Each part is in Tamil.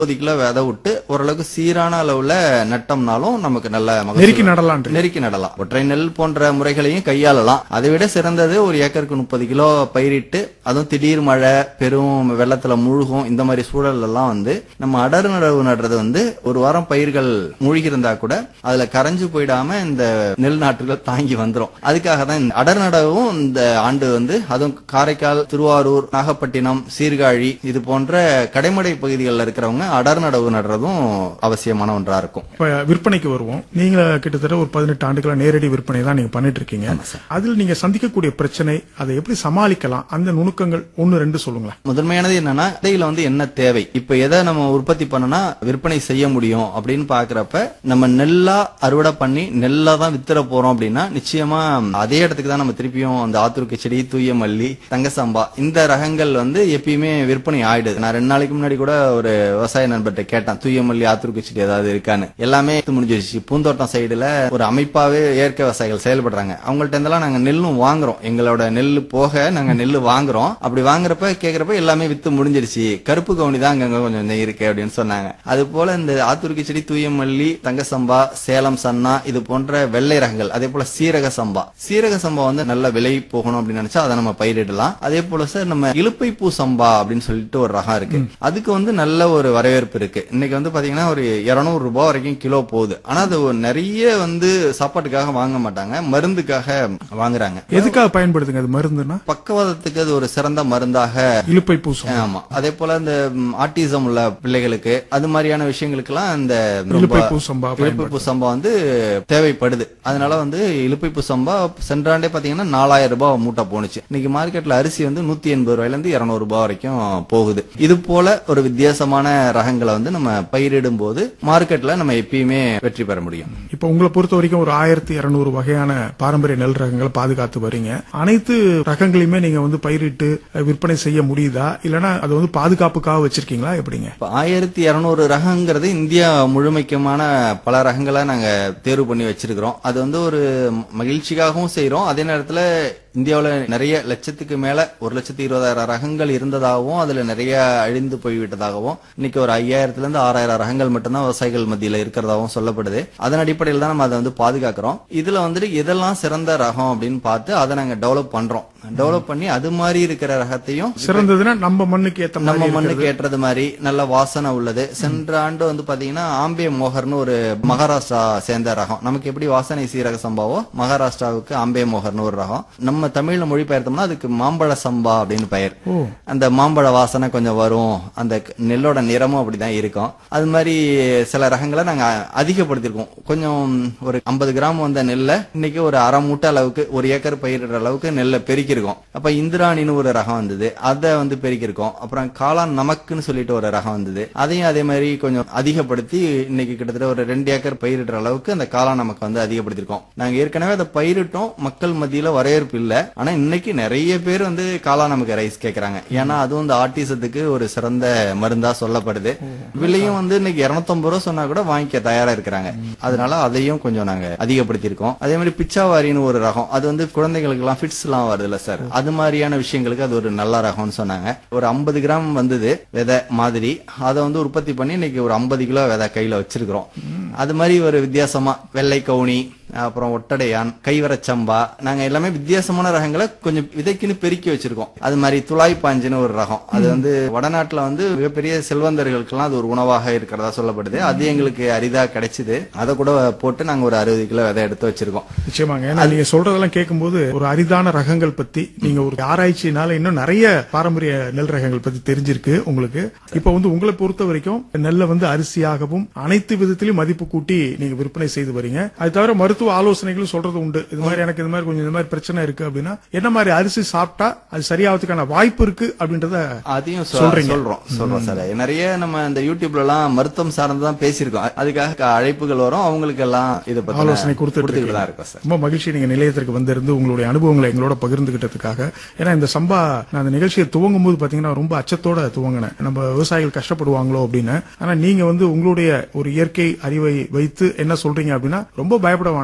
முப்பது கிலோ விதை விட்டு ஓரளவுக்கு சீரான அளவுல நட்டோம்னாலும் நமக்கு நல்ல மகசூல் நெருக்கி நடலாம் நெருக்கி நடலாம் ஒற்றை நெல் போன்ற முறைகளையும் கையாளலாம் அதை விட சிறந்தது ஒரு ஏக்கருக்கு முப்பது கிலோ பயிரிட்டு அதுவும் திடீர் மழை பெரும் வெள்ளத்துல முழுகும் இந்த மாதிரி சூழல் எல்லாம் வந்து நம்ம அடர் நடவு நடுறது வந்து ஒரு வாரம் பயிர்கள் மூழ்கி இருந்தா கூட அதுல கரைஞ்சு போயிடாம இந்த நெல் நாற்றுகள் தாங்கி வந்துரும் அதுக்காக தான் இந்த அடர் நடவும் இந்த ஆண்டு வந்து அதுவும் காரைக்கால் திருவாரூர் நாகப்பட்டினம் சீர்காழி இது போன்ற கடைமடை பகுதிகளில் இருக்கிறவங்க அடர் நடவு நடுறதும் அவசியமான ஒன்றா இருக்கும் இப்ப விற்பனைக்கு வருவோம் நீங்க கிட்டத்தட்ட ஒரு பதினெட்டு ஆண்டுகளா நேரடி விற்பனை தான் நீங்க பண்ணிட்டு இருக்கீங்க அதில் நீங்க சந்திக்கக்கூடிய பிரச்சனை அதை எப்படி சமாளிக்கலாம் அந்த நுணுக்கங்கள் ஒன்னு ரெண்டு சொல்லுங்களேன் முதன்மையானது என்னன்னா இடையில வந்து என்ன தேவை இப்ப எதை நம்ம உற்பத்தி பண்ணனா விற்பனை செய்ய முடியும் அப்படின்னு பாக்குறப்ப நம்ம நெல்லா அறுவடை பண்ணி நெல்லா தான் வித்துற போறோம் அப்படின்னா நிச்சயமா அதே இடத்துக்கு தான் நம்ம திருப்பியும் அந்த ஆத்தூர் கிச்சடி தூய மல்லி தங்கசம்பா இந்த ரகங்கள் வந்து எப்பயுமே விற்பனை ஆயிடுது நான் ரெண்டு நாளைக்கு முன்னாடி கூட ஒரு விவசாய நண்பர்கிட்ட கேட்டேன் தூய மல்லி ஆத்தூர் கிச்சடி ஏதாவது இருக்கான்னு எல்லாமே வித்து முடிஞ்சிருச்சு பூந்தோட்டம் சைடுல ஒரு அமைப்பாவே இயற்கை விவசாயிகள் செயல்படுறாங்க அவங்கள்ட்ட இருந்தெல்லாம் நாங்க நெல்லும் வாங்குறோம் எங்களோட நெல் போக நாங்க நெல் வாங்குறோம் அப்படி வாங்குறப்ப கேக்குறப்ப எல்லாமே வித்து முடிஞ்சிருச்சு கருப்பு கவுனி தான் அங்கங்க கொஞ்சம் கொஞ்சம் இருக்கு அப்படின்னு சொன்னாங்க அது போல இந்த ஆத்தூர்க்கு செடி தூயமல்லி தங்கசம்பா சேலம் சன்னா இது போன்ற வெள்ளை ரகங்கள் அதே போல சீரக சம்பா சீரக சம்பா வந்து நல்ல விலை போகணும் அப்படின்னு நினைச்சா அதை நம்ம பயிரிடலாம் அதே போல சார் நம்ம இலுப்பை பூ சம்பா அப்படின்னு சொல்லிட்டு ஒரு ரகம் இருக்கு அதுக்கு வந்து நல்ல ஒரு வரவேற்பு இருக்கு இன்னைக்கு வந்து பாத்தீங்கன்னா ஒரு இருநூறு ரூபாய் வரைக்கும் கிலோ போகுது ஆனா அது ஒரு நிறைய வந்து சாப்பாட்டுக்காக வாங்க மாட்டாங்க மருந்துக்காக வாங்குறாங்க எதுக்காக பயன்படுத்துங்க அது மருந்துன்னா பக்கவாதத்துக்கு அது ஒரு சிறந்த மருந்தாக இலுப்பை பூசம் ஆமா அதே போல இந்த ஆட்டிசம் உள்ள பிள்ளைகளுக்கு அது மாதிரியான விஷயங்களுக்கெல்லாம் இந்த ரொம்ப இலுப்பை பூசம்பா இலுப்பை பூசம்பா வந்து தேவைப்படுது அதனால வந்து இலுப்பை பூசம்பா சென்றாண்டே பாத்தீங்கன்னா நாலாயிரம் ரூபாய் மூட்டை போணுச்சு இன்னைக்கு மார்க்கெட்ல அரிசி வந்து நூத்தி எண்பது ரூபாயில இருந்து இருநூறு ரூபாய் வரைக்கும் போகுது இது போல ஒரு வித்தியாசமான ரகங்களை வந்து நம்ம பயிரிடும் போது மார்க்கெட்ல நம்ம எப்பயுமே வெற்றி பெற முடியும் இப்ப உங்களை பொறுத்த வரைக்கும் ஒரு ஆயிரத்தி இருநூறு வகையான பாரம்பரிய நெல் ரகங்களை பாதுகாத்து வரீங்க அனைத்து ரகங்களையுமே நீங்க வந்து பயிரிட்டு அஹ், விற்பனை செய்ய முடியுதா இல்லனா அது வந்து பாதுகாப்புக்காக வச்சிருக்கீங்களா எப்படிங்க இப்ப ஆயிரத்தி இருநூறு ரகங்கிறது இந்தியா முழுமைக்குமான பல ரகங்களை நாங்க தேர்வு பண்ணி வச்சிருக்கிறோம் அது வந்து ஒரு மகிழ்ச்சிக்காகவும் செய்றோம் அதே நேரத்துல இந்தியாவில் நிறைய லட்சத்துக்கு மேல ஒரு லட்சத்தி இருபதாயிரம் ரகங்கள் இருந்ததாகவும் அதுல நிறைய அழிந்து போய்விட்டதாகவும் இன்னைக்கு ஒரு ஐயாயிரத்துல இருந்து ஆறாயிரம் ரகங்கள் மட்டும்தான் விவசாயிகள் மத்தியில இருக்கிறதாகவும் சொல்லப்படுது அதன் அடிப்படையில் தான் நம்ம அதை வந்து பாதுகாக்கிறோம் இதுல வந்துட்டு எதெல்லாம் சிறந்த ரகம் அப்படின்னு பார்த்து அதை நாங்க டெவலப் பண்றோம் டெவலப் பண்ணி அது மாதிரி இருக்கிற ரகத்தையும் சிறந்ததுன்னா நம்ம மண்ணுக்கு ஏத்த நம்ம மாதிரி மண்ணுக்கு ஏற்றது மாதிரி நல்ல வாசனை உள்ளது சென்ற ஆண்டு வந்து பாத்தீங்கன்னா ஆம்பே மோகர்னு ஒரு மகாராஷ்டிரா சேர்ந்த ரகம் நமக்கு எப்படி வாசனை சீரக சம்பாவோ மகாராஷ்டிராவுக்கு ஆம்பே மோகர்னு ஒரு ரகம் நம்ம தமிழ்ல மொழிபெயர்த்தோம்னா அதுக்கு மாம்பழ சம்பா அப்படின்னு பெயர் ஓ அந்த மாம்பழ வாசனை கொஞ்சம் வரும் அந்த க- நெல்லோட நிறமும் அப்படிதான் இருக்கும் அது மாதிரி சில ரகங்களை நாங்க அதிகப்படுத்திருக்கோம் கொஞ்சம் ஒரு 50 கிராம் வந்த நெல்லை இன்னைக்கு ஒரு அரை மூட்டை அளவுக்கு ஒரு ஏக்கர் பயிரிடுற அளவுக்கு நெல்லை பெருக்கியிருக்கோம் அப்ப இந்திராணின்னு ஒரு ரகம் வந்தது அதை வந்து பெருக்கியிருக்கோம் அப்புறம் காளான் நமக்குன்னு சொல்லிட்டு ஒரு ரகம் வந்தது அதையும் அதே மாதிரி கொஞ்சம் அதிகப்படுத்தி இன்னைக்கு கிட்டத்தட்ட ஒரு ரெண்டு ஏக்கர் பயிரிடுற அளவுக்கு அந்த காளான் நமக்கு வந்து அதிகப்படுத்திருக்கோம் நாங்க ஏற்கனவே அதை பயிரிட்டோம் மக்கள் மத்தியில வரவேற்பு இல்ல ஆனா இன்னைக்கு நிறைய பேர் வந்து காளான் நமக்கு ரைஸ் கேக்குறாங்க ஏன்னா அதுவும் இந்த ஆட்டிசத்துக்கு ஒரு சிறந்த மருந்தா சொல்லப்படுது விலையும் வந்து இன்னைக்கு 250 ரூபா சொன்னா கூட வாங்கிக்க தயாரா இருக்கிறாங்க அதனால அதையும் கொஞ்சம் நாங்க அதிகப்படுத்தியிருக்கோம் அதே மாதிரி பிச்சாவாரின்னு ஒரு ரகம் அது வந்து குழந்தைகளுக்கு எல்லாம் ஃபிட்ஸ் எல்லாம் வருதுல்ல சார் அது மாதிரியான விஷயங்களுக்கு அது ஒரு நல்ல ரகம்னு சொன்னாங்க ஒரு 50 கிராம் வந்தது விதை மாதிரி அதை வந்து உற்பத்தி பண்ணி இன்னைக்கு ஒரு 50 கிலோ விதை கையில வச்சிருக்கிறோம் அது மாதிரி ஒரு வித்தியாசமா வெள்ளை கவுனி அப்புறம் ஒட்டடையான் கைவரச்சம்பா நாங்க எல்லாமே வித்தியாசமான ரகங்களை கொஞ்சம் விதைக்குன்னு பெருக்கி வச்சிருக்கோம் அது மாதிரி துளாய் பாஞ்சுன்னு ஒரு ரகம் அது வந்து வடநாட்டுல வந்து மிகப்பெரிய செல்வந்தர்களுக்கெல்லாம் அது ஒரு உணவாக இருக்கிறதா சொல்லப்படுது அது எங்களுக்கு அரிதா கிடைச்சது அதை கூட போட்டு நாங்க ஒரு அறுபது கிலோ விதை எடுத்து வச்சிருக்கோம் நிச்சயமாங்க ஏன்னா நீங்க சொல்றதெல்லாம் கேட்கும்போது ஒரு அரிதான ரகங்கள் பத்தி நீங்க ஒரு ஆராய்ச்சினால இன்னும் நிறைய பாரம்பரிய நெல் ரகங்கள் பத்தி தெரிஞ்சிருக்கு உங்களுக்கு இப்ப வந்து உங்களை பொறுத்த வரைக்கும் நெல்லை வந்து அரிசியாகவும் அனைத்து விதத்திலும் மதிப்பு கூட்டி நீங்க விற்பனை செய்து வரீங்க அது தவிர மருத்துவ ஆலோசனைகளும் சொல்றது உண்டு இது மாதிரி எனக்கு இது மாதிரி கொஞ்சம் இது மாதிரி பிரச்சனை இருக்கு அப்படின்னா என்ன மாதிரி அரிசி சாப்பிட்டா அது சரியாவதுக்கான வாய்ப்பு இருக்கு அப்படின்றத அதையும் சொ- சொல்றோம் சொல்றோம் சார் நிறைய நம்ம இந்த யூடியூப்ல எல்லாம் மருத்துவம் சார்ந்துதான் பேசியிருக்கோம் அதுக்காக அழைப்புகள் வரும் அவங்களுக்கு எல்லாம் இதை பத்தி ஆலோசனை கொடுத்துட்டு கொடுத்துட்டு தான் இருக்கோம் சார் ரொம்ப மகிழ்ச்சி நீங்க நிலையத்திற்கு வந்திருந்து உங்களுடைய அனுபவங்களை எங்களோட பகிர்ந்துகிட்டதுக்காக ஏன்னா இந்த சம்பா நான் அந்த நிகழ்ச்சியை துவங்கும் போது பாத்தீங்கன்னா ரொம்ப அச்சத்தோட துவங்கினேன் நம்ம விவசாயிகள் கஷ்டப்படுவாங்களோ அப்படின்னு ஆனா நீங்க வந்து உங்களுடைய ஒரு இயற்கை அறிவை வைத்து என்ன சொல்றீங்க அப்படின்னா ரொம்ப பயப்பட வேணாம்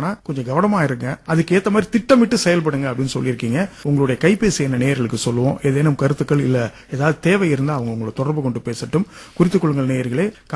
பண்ணணும்னா கொஞ்சம் கவனமா இருங்க அதுக்கு ஏத்த மாதிரி திட்டமிட்டு செயல்படுங்க அப்படின்னு சொல்லியிருக்கீங்க உங்களுடைய கைபேசி என்ன நேயர்களுக்கு சொல்லுவோம் ஏதேனும் கருத்துக்கள் இல்ல ஏதாவது தேவை இருந்தா அவங்க உங்களை தொடர்பு கொண்டு பேசட்டும் குறித்துக் கொள்ளுங்கள் நேயர்களே